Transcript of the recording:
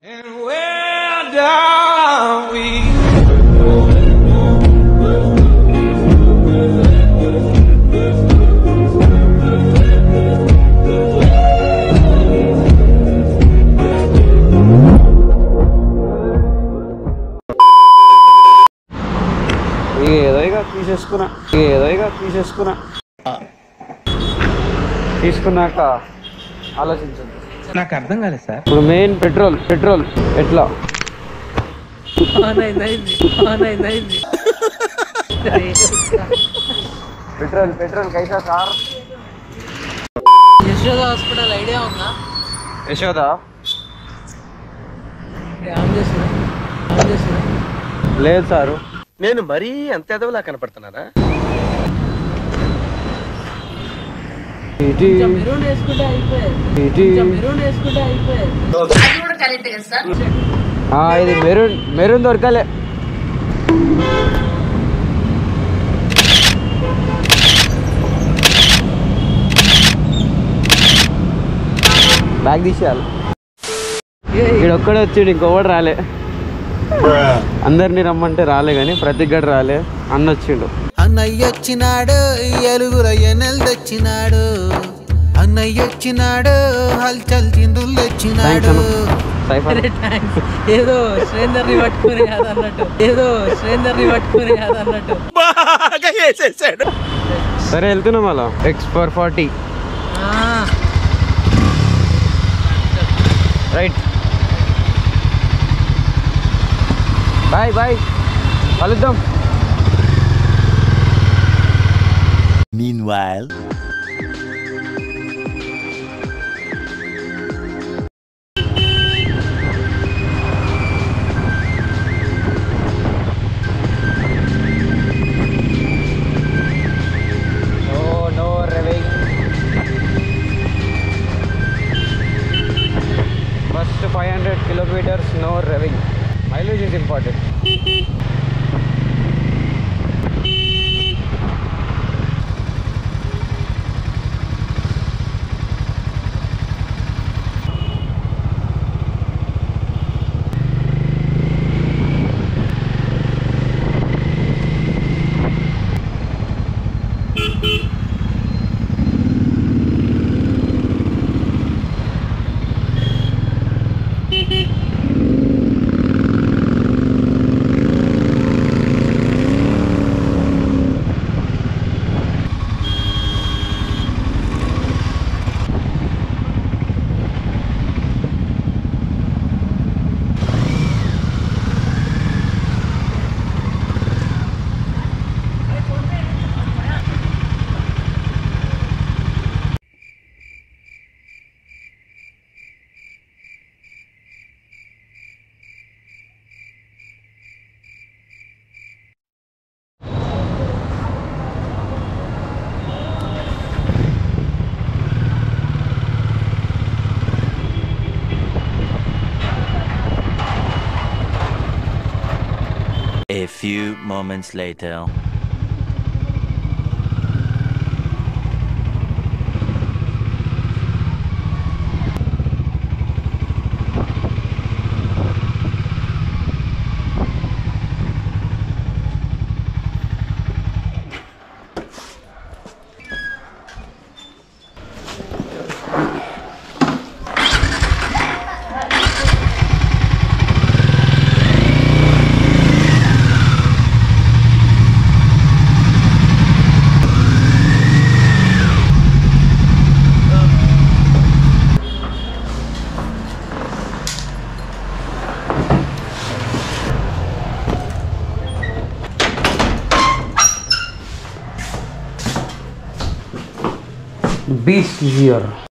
And where are we? ఏదో ఇక తీసేసుకున్నా ఏదో ఇక తీసేసుకున్నా తీసుకున్నాక ఆలోచించండి నాకు అర్థం కాలేదు సార్ ఇప్పుడు మెయిన్ పెట్రోల్ పెట్రోల్ ఎట్లా ఆన్ అయింది అయింది ఆన్ అయింది అయింది పెట్రోల్ పెట్రోల్ కైసా సార్ యశోద హాస్పిటల్ ఐడియా ఉందా యశోదా ఆన్ చేసిన ఆన్ చేసిన లేదు సారు నేను మరీ అంత ఎదవలా కనపడుతున్నారా ఇటీ కొంచెం మెరూన్ వేసుకుంటే అయిపోయేది ఇటీ కొంచెం మెరూన్ వేసుకుంటే అయిపోయేది ఆ, ఇది మెరూన్ మెరూన్ దొరకలే బ్యాగ్ తీసేయాలి ఇక్కడ ఒక్కడే వచ్చిండు ఇంకొకటి రాలే అందరినీ రమ్మంటే రాలే కానీ ప్రతి గడ రాలే అన్న వచ్చిండు అన్నయ్య వచ్చినాడు ఎలుగుల ఎనెల్ తెచ్చినాడు అన్నయ్య వచ్చినాడు హల్చల్ చిందులు థ్యాంక్స్ తెచ్చినాడు అన్న సైఫర్ థ్యాంక్స్ ఏదో శ్రేందర్ని పట్టుకుని కాదన్నట్టు ఏదో శ్రేందర్ని పట్టుకుని కాదన్నట్టు బాగా వేసేసాడు సరే వెళ్తున్నాం అలా X four forty ah, right bye bye కలుద్దాం meanwhile No, no revving. First 500 kilometers, no revving. Mileage is important. A few moments later. Beast here.